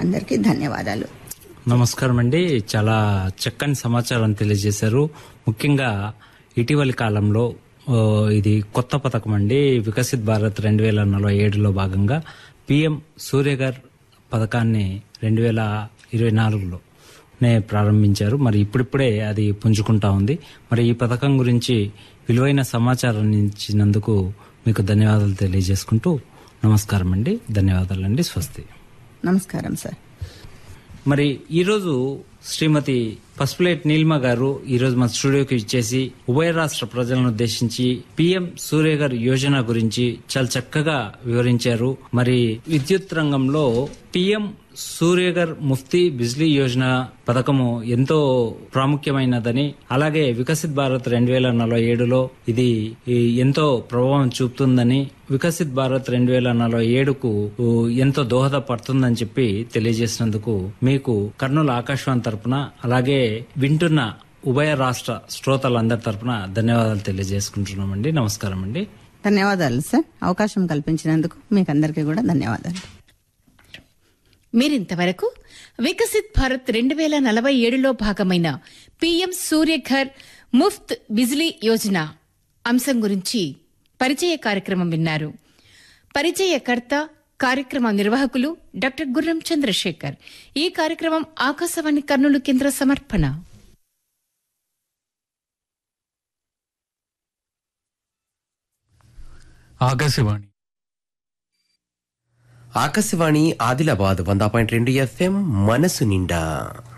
అందరికీ ధన్యవాదాలు నమస్కారం అండి చాలా చక్కని సమాచారం తెలియజేశారు ముఖ్యంగా ఇటీవలి కాలంలో ఓ, ఇది కొత్త పథకం అండి వికసిత్ భారత్ రెండు వేల నలభై ఏడులో భాగంగా పిఎం సూర్యగర్ పథకాన్ని రెండు వేల ఇరవై నాలుగులో నే ప్రారంభించారు మరి ఇప్పుడిప్పుడే అది పుంజుకుంటా ఉంది మరి ఈ పథకం గురించి విలువైన సమాచారం ఇచ్చినందుకు మీకు ధన్యవాదాలు తెలియజేసుకుంటూ నమస్కారం అండి ధన్యవాదాలండి స్వస్తి నమస్కారం సార్ మరి ఈరోజు శ్రీమతి పసుపులేట్ నీలిమ గారు ఈరోజు మన స్టూడియోకి ఇచ్చేసి ఉభయ రాష్ట్ర ప్రజలను ఉద్దేశించి పిఎం సూర్యగర్ యోజన గురించి చాలా చక్కగా వివరించారు మరి విద్యుత్ రంగంలో పిఎం సూర్యగర్ ముఫ్తీ బిజ్లీ యోజన పథకము ఎంతో ప్రాముఖ్యమైనదని అలాగే వికసిత్ భారత్ రెండు వేల నలభై ఏడులో ఇది ఈ, ఎంతో ప్రభావం చూపుతుందని వికసిత్ భారత్ రెండు వేల నలభై ఏడుకు ఊ, ఎంతో దోహదపడుతుందని చెప్పి తెలియజేసినందుకు మీకు కర్నూలు ఆకాశవాణి తరపున అలాగే వింటున్న ఉభయ రాష్ట్ర శ్రోతలందరి తరపున ధన్యవాదాలు తెలియజేసుకుంటున్నామండి నమస్కారం అండి ధన్యవాదాలు సార్ అవకాశం కల్పించినందుకు మీకు అందరికీ కూడా ధన్యవాదాలు మీరింతవరకు వికసిత్ భారత్ రెండు వేల నలభై ఏడులో భాగమైన పీఎం సూర్యఘర్ ముఫ్త్ బిజ్లీ యోజన అంశం గురించి పరిచయ కార్యక్రమం విన్నారు పరిచయకర్త కార్యక్రమ నిర్వాహకులు డాక్టర్ గుర్రం చంద్రశేఖర్ ఈ కార్యక్రమం ఆకాశవాణి కర్నూలు కేంద్ర సమర్పణ ఆకాశవాణి ఆకాశవాణి ఆదిలాబాద్ వంద పాయింట్ రెండు ఎఫ్ఎం మనసు నిండా